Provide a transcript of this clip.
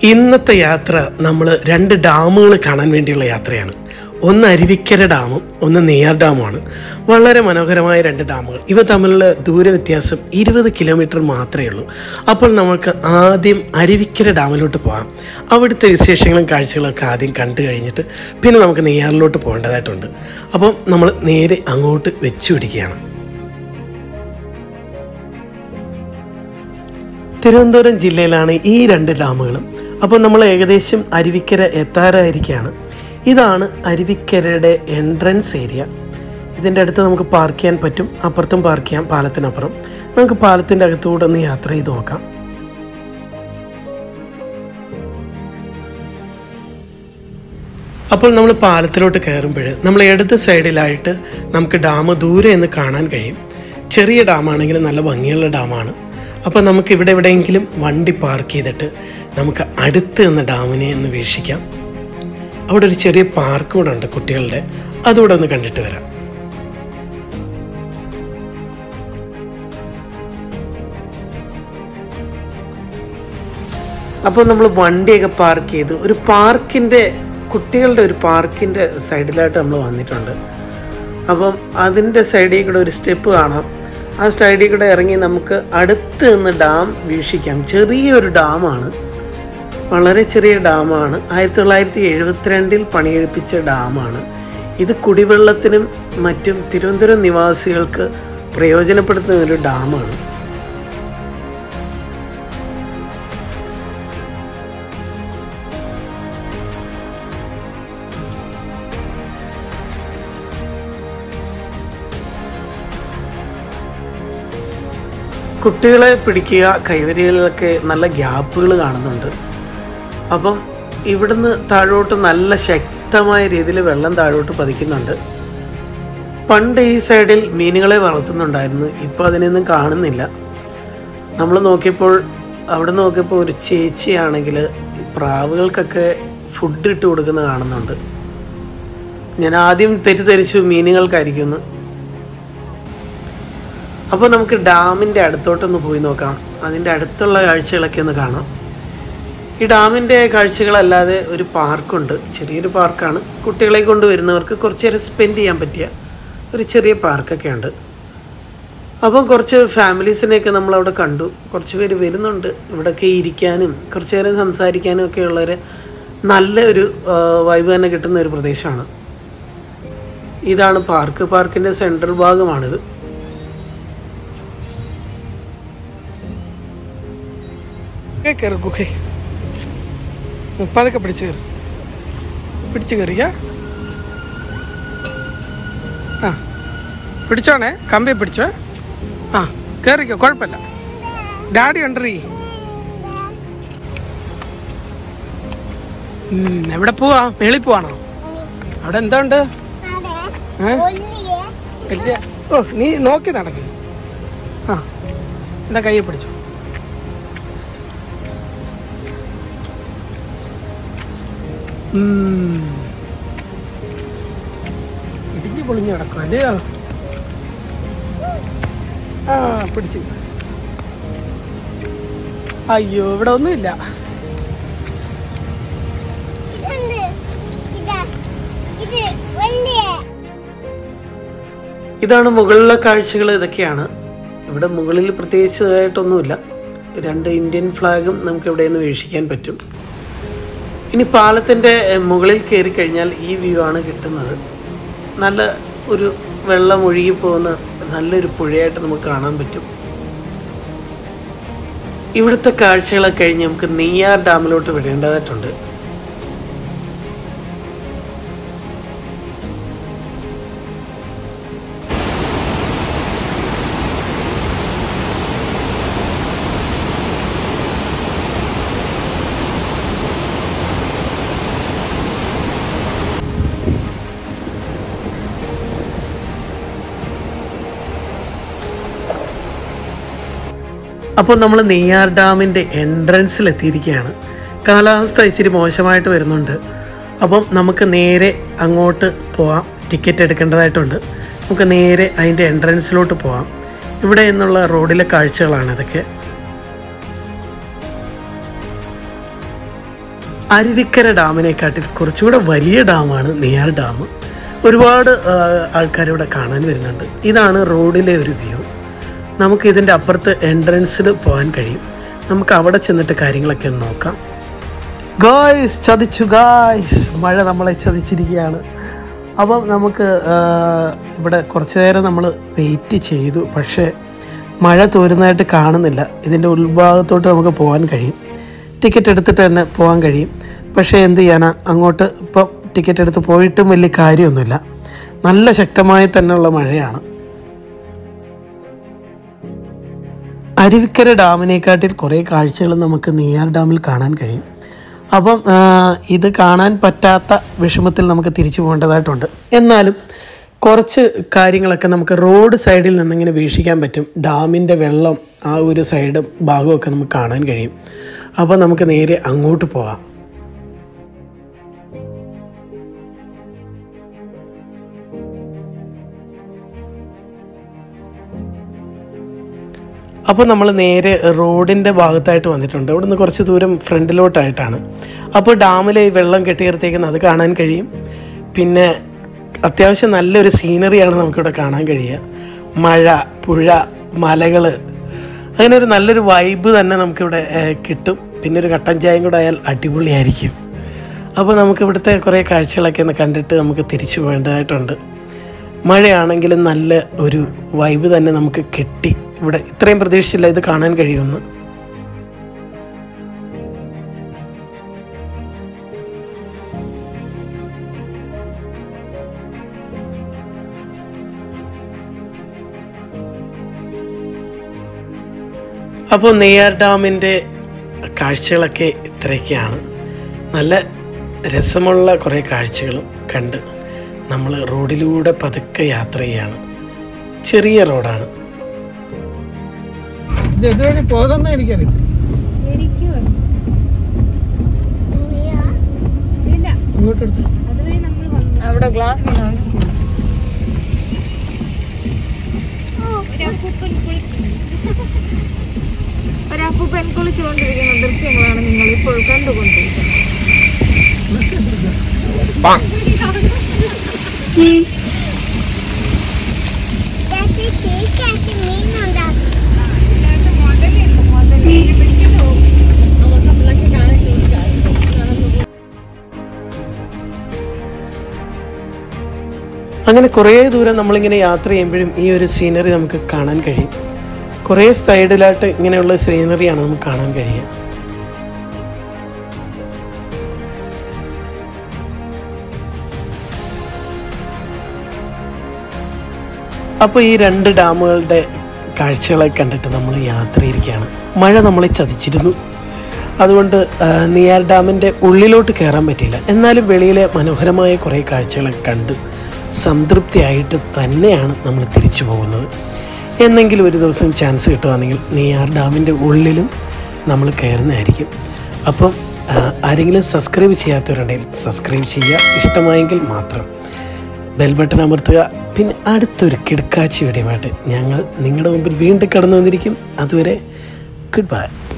ഇന്നത്തെ യാത്ര നമ്മൾ രണ്ട് ഡാമുകൾ കാണാൻ വേണ്ടിയുള്ള യാത്രയാണ് ഒന്ന് അരുവിക്കര ഡാമും ഒന്ന് നെയ്യാർ ഡാമുമാണ് വളരെ മനോഹരമായ രണ്ട് ഡാമുകൾ ഇവ തമ്മിലുള്ള ദൂര വ്യത്യാസം ഇരുപത് കിലോമീറ്റർ മാത്രമേ ഉള്ളൂ അപ്പോൾ നമുക്ക് ആദ്യം അരുവിക്കര ഡാമിലോട്ട് പോകാം അവിടുത്തെ വിശേഷങ്ങളും കാഴ്ചകളൊക്കെ ആദ്യം കണ്ടു കഴിഞ്ഞിട്ട് പിന്നെ നമുക്ക് നെയ്യാറിലോട്ട് പോകേണ്ടതായിട്ടുണ്ട് അപ്പം നമ്മൾ നേരെ അങ്ങോട്ട് വെച്ചു പിടിക്കുകയാണ് തിരുവനന്തപുരം ജില്ലയിലാണ് ഈ രണ്ട് ഡാമുകളും അപ്പോൾ നമ്മൾ ഏകദേശം അരുവിക്കര എത്താറായിരിക്കുകയാണ് ഇതാണ് അരുവിക്കരയുടെ എൻട്രൻസ് ഏരിയ ഇതിൻ്റെ അടുത്ത് നമുക്ക് പാർക്ക് ചെയ്യാൻ പറ്റും അപ്പുറത്തും പാർക്ക് ചെയ്യാം പാലത്തിനപ്പുറം നമുക്ക് പാലത്തിൻ്റെ അകത്തൂടെ ഒന്ന് യാത്ര ചെയ്ത് നോക്കാം അപ്പോൾ നമ്മൾ പാലത്തിലോട്ട് കയറുമ്പോൾ നമ്മൾ ഇടത് സൈഡിലായിട്ട് നമുക്ക് ഡാം ദൂരെ നിന്ന് കാണാൻ കഴിയും ചെറിയ ഡാമാണെങ്കിലും നല്ല ഭംഗിയുള്ള ഡാമാണ് അപ്പോൾ നമുക്ക് ഇവിടെ എവിടെയെങ്കിലും വണ്ടി പാർക്ക് ചെയ്തിട്ട് നമുക്ക് അടുത്ത് നിന്ന് ഡാമിനെ ഒന്ന് വീക്ഷിക്കാം അവിടെ ഒരു ചെറിയ പാർക്ക് കൂടെ ഉണ്ട് കുട്ടികളുടെ അതുകൂടെ ഒന്ന് കണ്ടിട്ട് വരാം അപ്പോൾ നമ്മൾ വണ്ടിയൊക്കെ പാർക്ക് ചെയ്ത് ഒരു പാർക്കിൻ്റെ കുട്ടികളുടെ ഒരു പാർക്കിൻ്റെ സൈഡിലായിട്ട് നമ്മൾ വന്നിട്ടുണ്ട് അപ്പം അതിൻ്റെ സൈഡിൽ കൂടെ ഒരു സ്റ്റെപ്പ് കാണാം ആ സൈഡിൽ കൂടെ ഇറങ്ങി നമുക്ക് അടുത്ത് നിന്ന് ഡാം വീക്ഷിക്കാം ചെറിയൊരു ഡാമാണ് വളരെ ചെറിയ ഡാമാണ് ആയിരത്തി തൊള്ളായിരത്തി എഴുപത്തിരണ്ടിൽ പണിയെടുപ്പിച്ച ഡാമാണ് ഇത് കുടിവെള്ളത്തിനും മറ്റും തിരുവനന്തപുരം നിവാസികൾക്ക് പ്രയോജനപ്പെടുത്തുന്ന ഒരു ഡാമാണ് കുട്ടികളെ പിടിക്കുക കൈവരികളിലൊക്കെ നല്ല ഗ്യാപ്പുകൾ കാണുന്നുണ്ട് അപ്പം ഇവിടുന്ന് താഴോട്ട് നല്ല ശക്തമായ രീതിയിൽ വെള്ളം താഴോട്ട് പതിക്കുന്നുണ്ട് പണ്ട് ഈ സൈഡിൽ മീനുകളെ വളർത്തുന്നുണ്ടായിരുന്നു ഇപ്പോൾ അതിനൊന്നും കാണുന്നില്ല നമ്മൾ നോക്കിയപ്പോൾ അവിടെ നോക്കിയപ്പോൾ ഒരു ചേച്ചിയാണെങ്കിൽ പ്രാവുകൾക്കൊക്കെ ഫുഡ് ഇട്ട് കൊടുക്കുന്നത് കാണുന്നുണ്ട് ഞാൻ ആദ്യം തെറ്റിദ്ധരിച്ചു മീനുകൾക്കായിരിക്കുമെന്ന് അപ്പോൾ നമുക്ക് ഡാമിൻ്റെ അടുത്തോട്ടൊന്ന് പോയി നോക്കാം അതിൻ്റെ അടുത്തുള്ള കാഴ്ചകളൊക്കെ ഒന്ന് കാണാം ഈ ഡാമിൻ്റെ കാഴ്ചകളല്ലാതെ ഒരു പാർക്കുണ്ട് ചെറിയൊരു പാർക്കാണ് കുട്ടികളെ കൊണ്ടുവരുന്നവർക്ക് കുറച്ച് നേരം സ്പെൻഡ് ചെയ്യാൻ പറ്റിയ ഒരു ചെറിയ പാർക്കൊക്കെ ഉണ്ട് അപ്പം കുറച്ച് ഫാമിലീസിനെയൊക്കെ നമ്മളവിടെ കണ്ടു കുറച്ച് പേര് വരുന്നുണ്ട് ഇവിടെയൊക്കെ ഇരിക്കാനും കുറച്ച് നേരം സംസാരിക്കാനും ഒക്കെ ഉള്ളൊരു നല്ല ഒരു വൈബ് തന്നെ കിട്ടുന്ന ഒരു പ്രദേശമാണ് ഇതാണ് പാർക്ക് പാർക്കിൻ്റെ സെൻട്രൽ ഭാഗമാണിത് കയറി ഗുഹേ പതുക്കെ പിടിച്ച് കയറി പിടിച്ച് കയറിയ ആ പിടിച്ചോണേ കമ്പി പിടിച്ചോ ആ കയറിക്കോ കുഴപ്പമില്ല ഡാഡി ഉണ്ടീ എവിടെ പോവാ മേളിൽ പോവാണോ അവിടെ എന്താ ഉണ്ട് ഏ? വലിയ ഓ നീ നോക്കി നടക്ക് ആ എന്താ കയ്യെ പിടിച്ചു ഉം. ഇടിഞ്ഞു പൊളിഞ്ഞു കിടക്കും അല്ലയോ ആ പിടിച്ചു അയ്യോ ഇവിടെ ഒന്നുമില്ല ഇതാണ് മുകളിലെ കാഴ്ചകൾ ഇതൊക്കെയാണ് ഇവിടെ മുകളിൽ പ്രത്യേകിച്ചതായിട്ടൊന്നുമില്ല രണ്ട് ഇന്ത്യൻ ഫ്ലാഗും നമുക്ക് ഇവിടെ നിന്ന് വീക്ഷിക്കാൻ പറ്റും ഇനി പാലത്തിൻ്റെ മുകളിൽ കയറി കഴിഞ്ഞാൽ ഈ വ്യൂ ആണ് കിട്ടുന്നത് നല്ല ഒരു വെള്ളം ഒഴുകി പോകുന്ന നല്ലൊരു പുഴയായിട്ട് നമുക്ക് കാണാൻ പറ്റും ഇവിടുത്തെ കാഴ്ചകളൊക്കെ കഴിഞ്ഞ് നമുക്ക് നെയ്യാർ ഡാമിലോട്ട് വിടേണ്ടതായിട്ടുണ്ട് അപ്പോൾ നമ്മൾ നെയ്യാർ ഡാമിൻ്റെ എൻട്രൻസിൽ എത്തിയിരിക്കുകയാണ് കാലാവസ്ഥ ഇച്ചിരി മോശമായിട്ട് വരുന്നുണ്ട് അപ്പം നമുക്ക് നേരെ അങ്ങോട്ട് പോവാം ടിക്കറ്റ് എടുക്കേണ്ടതായിട്ടുണ്ട് നമുക്ക് നേരെ അതിൻ്റെ എൻട്രൻസിലോട്ട് പോവാം ഇവിടെ നിന്നുള്ള റോഡിലെ കാഴ്ചകളാണ് ഇതൊക്കെ അരുവിക്കര ഡാമിനെക്കാട്ടിൽ കുറച്ചുകൂടെ വലിയ ഡാമാണ് നെയ്യാർ ഡാം ഒരുപാട് ആൾക്കാർ ഇവിടെ കാണാൻ വരുന്നുണ്ട് ഇതാണ് റോഡിലെ ഒരു വ്യൂ നമുക്ക് ഇതിൻ്റെ അപ്പുറത്ത് എൻട്രൻസിൽ പോകാൻ കഴിയും നമുക്ക് അവിടെ ചെന്നിട്ട് കാര്യങ്ങളൊക്കെ ഒന്ന് നോക്കാം ഗായ്സ് ചതിച്ചു ഗായ്സ് മഴ നമ്മളെ ചതിച്ചിരിക്കുകയാണ് അപ്പം നമുക്ക് ആ, ഇവിടെ കുറച്ച് നേരം നമ്മൾ വെയിറ്റ് ചെയ്തു പക്ഷേ മഴ തോരുന്നതായിട്ട് കാണുന്നില്ല ഇതിൻ്റെ ഉൾഭാഗത്തോട്ട് നമുക്ക് പോകാൻ കഴിയും ടിക്കറ്റ് എടുത്തിട്ട് തന്നെ പോകാൻ കഴിയും പക്ഷേ എന്ത് ചെയ്യാനാ അങ്ങോട്ട് ഇപ്പം ടിക്കറ്റ് എടുത്ത് പോയിട്ടും വലിയ കാര്യമൊന്നുമില്ല നല്ല ശക്തമായി തന്നെയുള്ള മഴയാണ് അരുവിക്കര ഡാമിനെക്കാട്ടിൽ കുറേ കാഴ്ചകൾ നമുക്ക് നെയ്യാർ ഡാമിൽ കാണാൻ കഴിയും അപ്പം ആ, ഇത് കാണാൻ പറ്റാത്ത വിഷമത്തിൽ നമുക്ക് തിരിച്ചു പോകേണ്ടതായിട്ടുണ്ട് എന്നാലും കുറച്ച് കാര്യങ്ങളൊക്കെ നമുക്ക് റോഡ് സൈഡിൽ നിന്നിങ്ങനെ വീക്ഷിക്കാൻ പറ്റും ഡാമിൻ്റെ വെള്ളം ആ ഒരു സൈഡും ഭാഗമൊക്കെ നമുക്ക് കാണാൻ കഴിയും അപ്പോൾ നമുക്ക് നേരെ അങ്ങോട്ട് പോകാം അപ്പോൾ നമ്മൾ നേരെ റോഡിൻ്റെ ഭാഗത്തായിട്ട് വന്നിട്ടുണ്ട് ഇവിടെ നിന്ന് കുറച്ച് ദൂരം ഫ്രണ്ടിലോട്ടായിട്ടാണ് അപ്പോൾ ഡാമിലെ ഈ വെള്ളം കെട്ടിയിർത്തേക്കുന്നത് അത് കാണാൻ കഴിയും പിന്നെ അത്യാവശ്യം നല്ലൊരു സീനറിയാണ് നമുക്കിവിടെ കാണാൻ കഴിയുക മഴ പുഴ മലകൾ അങ്ങനെ ഒരു നല്ലൊരു വൈബ് തന്നെ നമുക്കിവിടെ ഏഹ്, കിട്ടും പിന്നെ ഒരു കട്ടൻ ചായയും കൂടെ ആയാൽ അടിപൊളിയായിരിക്കും അപ്പോൾ നമുക്ക് ഇവിടുത്തെ കുറേ കാഴ്ചകളൊക്കെ ഒന്ന് കണ്ടിട്ട് നമുക്ക് തിരിച്ചു പോകേണ്ടതായിട്ടുണ്ട് മഴയാണെങ്കിലും നല്ല ഒരു വൈബ് തന്നെ നമുക്ക് കിട്ടി ഇവിടെ ഇത്രയും പ്രതീക്ഷിച്ചില്ല ഇത് കാണാൻ കഴിയുമെന്ന് അപ്പോൾ നെയ്യാർ ഡാമിൻ്റെ കാഴ്ചകളൊക്കെ ഇത്രയൊക്കെയാണ് നല്ല രസമുള്ള കുറേ കാഴ്ചകളും കണ്ട് നമ്മൾ റോഡിലൂടെ പതുക്കെ യാത്ര ചെയ്യാണ് ചെറിയ റോഡാണ് ഇത് ഇതുവഴി പോകുന്ന എനിക്കറിയാം എനിക്കും ഇല്ല ഇങ്ങോട്ടെടുത്ത് അതുവഴി നമ്മൾ വന്നു അവിടെ ഗ്ലാസ് ഒരപ്പൂപ്പൻ കുളിക്കുന്നു ഒരപ്പൂപ്പൻ കുളിച്ചുകൊണ്ടിരിക്കുന്ന ദൃശ്യങ്ങളാണ് നിങ്ങൾ ഇപ്പോൾ കണ്ടുകൊണ്ടിരിക്കുന്നത് ഇതിനകത്ത് മുതലുണ്ട് മുതൽ ഇതിനെ പിടിച്ചിട്ട് പോകും അങ്ങനെ കുറേ ദൂരം നമ്മളിങ്ങനെ യാത്ര ചെയ്യുമ്പോഴും ഈ ഒരു സീനറി നമുക്ക് കാണാൻ കഴിയും കുറേ സൈഡിലായിട്ട് ഇങ്ങനെയുള്ള സീനറിയാണ് നമുക്ക് കാണാൻ കഴിയുക അപ്പോൾ ഈ രണ്ട് ഡാമുകളുടെ കാഴ്ചകളെ കണ്ടിട്ട് നമ്മൾ യാത്രയിരിക്കുകയാണ് മഴ നമ്മളെ ചതിച്ചിരുന്നു അതുകൊണ്ട് ആ, നെയ്യാർ ഡാമിൻ്റെ ഉള്ളിലോട്ട് കയറാൻ പറ്റിയില്ല എന്നാലും വെളിയിലെ മനോഹരമായ കുറേ കാഴ്ചകളൊക്കെ കണ്ട് സംതൃപ്തിയായിട്ട് തന്നെയാണ് നമ്മൾ തിരിച്ചു പോകുന്നത് എന്നെങ്കിലും ഒരു ദിവസം ചാൻസ് കിട്ടുകയാണെങ്കിൽ നെയ്യാർ ഡാമിൻ്റെ ഉള്ളിലും നമ്മൾ കയറുന്നതായിരിക്കും അപ്പം ആ, ആരെങ്കിലും സബ്സ്ക്രൈബ് ചെയ്യാത്തവരുണ്ടെങ്കിൽ സബ്സ്ക്രൈബ് ചെയ്യുക ഇഷ്ടമായെങ്കിൽ മാത്രം ബെൽ ബട്ടൺ അമർത്തുക പിന്നെ അടുത്തൊരു കിടക്കാച്ചി വീഡിയോമായിട്ട് ഞങ്ങൾ നിങ്ങളുടെ മുമ്പിൽ വീണ്ടും കടന്നു വന്നിരിക്കും അതുവരെ ഗുഡ് ബൈ